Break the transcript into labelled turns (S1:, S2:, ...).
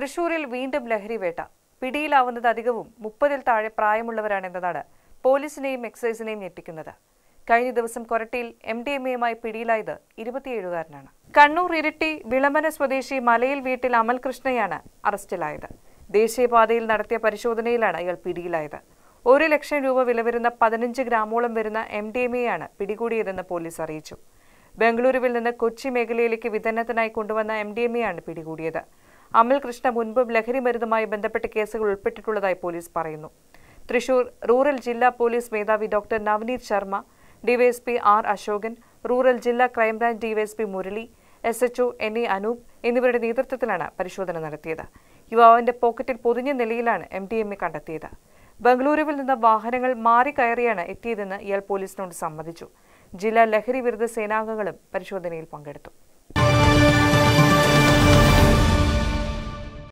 S1: തൃശൂരിൽ വീണ്ടും ലഹരിവേട്ട പിടിയിലാവുന്നത് അധികവും മുപ്പതിൽ താഴെ പ്രായമുള്ളവരാണെന്നതാണ് പോലീസിനെയും എക്സൈസിനെയും ഞെട്ടിക്കുന്നത് കഴിഞ്ഞ ദിവസം കൊരട്ടിയിൽ എം ഡി എം എയുമായി പിടിയിലായത് ഇരുപത്തിയേഴുകാരനാണ് കണ്ണൂർ ഇരിട്ടി വിളമ്പന സ്വദേശി മലയിൽ വീട്ടിൽ അമൽ കൃഷ്ണയാണ് അറസ്റ്റിലായത് ദേശീയപാതയിൽ നടത്തിയ പരിശോധനയിലാണ് ഇയാൾ പിടിയിലായത് ഒരു ലക്ഷം രൂപ വില വരുന്ന പതിനഞ്ച് ഗ്രാമോളം വരുന്ന എം ഡി എം എയാണ് പിടികൂടിയതെന്ന് പോലീസ് അറിയിച്ചു ബംഗളൂരുവിൽ നിന്ന് കൊച്ചി മേഖലയിലേക്ക് വിതരണത്തിനായി കൊണ്ടുവന്ന എം ഡി എം എയാണ് പിടികൂടിയത് അമൽ കൃഷ്ണ മുൻപ് ലഹരി മരുന്നുമായി ബന്ധപ്പെട്ട കേസുകൾ ഉൾപ്പെട്ടിട്ടുള്ളതായി പോലീസ് പറയുന്നു തൃശൂർ റൂറൽ ജില്ലാ പോലീസ് മേധാവി doctor Navneet Sharma DYSP R Ashokan rural ജില്ലാ crime branch DYSP Murali S HO N A Anoop എന്നിവരുടെ നേതൃത്വത്തിലാണ് പരിശോധന നടത്തിയത് യുവാവിന്റെ പോക്കറ്റിൽ പൊതിഞ്ഞ നിലയിലാണ് എം ഡി എം എ കണ്ടെത്തിയത് ബംഗളൂരുവിൽ നിന്ന് വാഹനങ്ങൾ മാറിക്കയറിയാണ് എത്തിയതെന്ന് ഇയാൾ പോലീസിനോട് സമ്മതിച്ചു ജില്ലാ ലഹരി വിരുദ്ധ സേനാംഗങ്ങളും പരിശോധനയിൽ പങ്കെടുത്തു